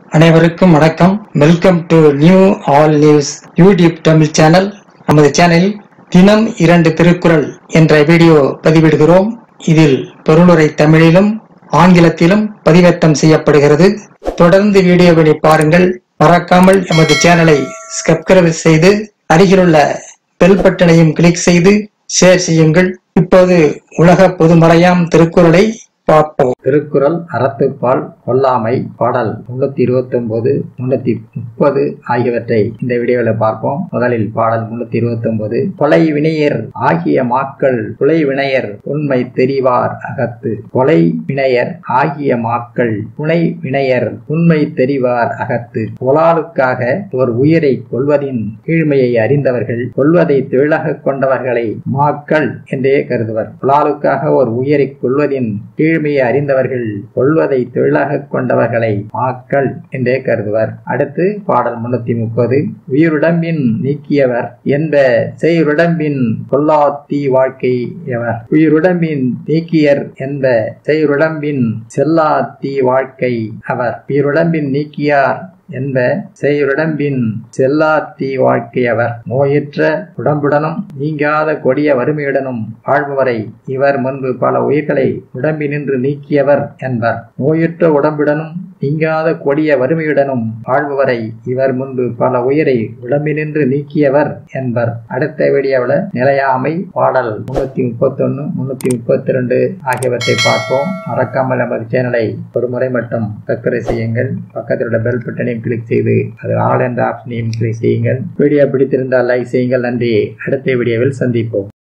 அனைவருக்கும் வணக்கம் welcome to new all news YouTube Tamil channel நமது சேனலில் தினம் இரண்டு திருக்குறள் என்ற வீடியோ பதிவிடுகிறோம் இதில் பொருளுரை தமிழிலும் ஆங்கிலத்திலும் பதிவேற்றம் செய்யப்படுகிறது தொடர்ந்து வீடியோவினை பாருங்கள் மறக்காமல் எமது சேனலை சப்ஸ்கிரைப் செய்து அருகிலுள்ள பெல் பட்டனையும் கிளிக் செய்து ஷேர் செய்யுங்கள் இப்போது உலக பொதுமறையாம் திருக்குறளை பார்ப்போம் திருக்குறள் அறத்துப்பால் கொல்லாமை பாடல் முன்னூத்தி இருபத்தி ஒன்பது முன்னூத்தி முப்பது ஆகியவற்றை இந்த வீடியோவில் பார்ப்போம் முதலில் பாடல் முன்னூத்தி இருபத்தி ஒன்பது கொலை வினையர் ஆகிய மாக்கள் கொலை வினையர் உண்மை தெரிவார் அகத்து கொலை வினையர் ஆகிய மாக்கள் புனை வினையர் உண்மை தெரிவார் அகத்து கொலாலுக்காக ஒரு உயிரை கொல்வதின் கீழ்மையை அறிந்தவர்கள் கொல்வதை தொழிலாக கொண்டவர்களை மாக்கள் என்றே கருதுவர் புலாலுக்காக ஒரு உயிரை கொல்வதின் கீழ்மையை அறிந்தவர்கள் கொல்வதை தொழிலாக கொண்டவர்களை மாக்கள் என்றே கருதுவர் அடுத்து பாடல் முன்னூத்தி முப்பது உயிருடம்பின் நீக்கியவர் என்ப செய்யுடம்பின் கொல்லாத்தி வாழ்க்கையவர் உயிருடம்பின் நீக்கியர் என்ப செய்யுடம்பின் செல்லாத்தி வாழ்க்கை அவர் உயிருடம்பின் நீக்கியார் என்ப செய்யுடம்பின் செல்லாத்தி வாழ்க்கையவர் நோயற்ற உடம்புடனும் நீங்காத கொடிய வறுமையுடனும் வாழ்பவரை இவர் முன்பு பல உயிர்களை உடம்பினின்று நீக்கியவர் என்பர் நோயுற்ற உடம்புடனும் நீங்காத கொடிய வறுமையுடனும் வாழ்பவரை இவர் முன்பு பல உயிரை உடம்பினின்று நீக்கியவர் என்பர் அடுத்த வீடியோவில் நிலையாமை பாடல் முன்னூத்தி முப்பத்தி ஒன்னு முன்னூத்தி முப்பத்தி ரெண்டு ஆகியவற்றை பார்ப்போம் மறக்காமல் நமது சேனலை ஒரு முறை மட்டும் சப்ஸ்கிரைப் செய்யுங்கள் பக்கத்தில் உள்ள பெல் பட்டனையும் கிளிக் செய்து அது ஆல் என்ற ஆப்ஷனையும் கிளிக் செய்யுங்கள் வீடியோ பிடித்திருந்தால் லைக் செய்யுங்கள் நன்றி அடுத்த வீடியோவில் சந்திப்போம்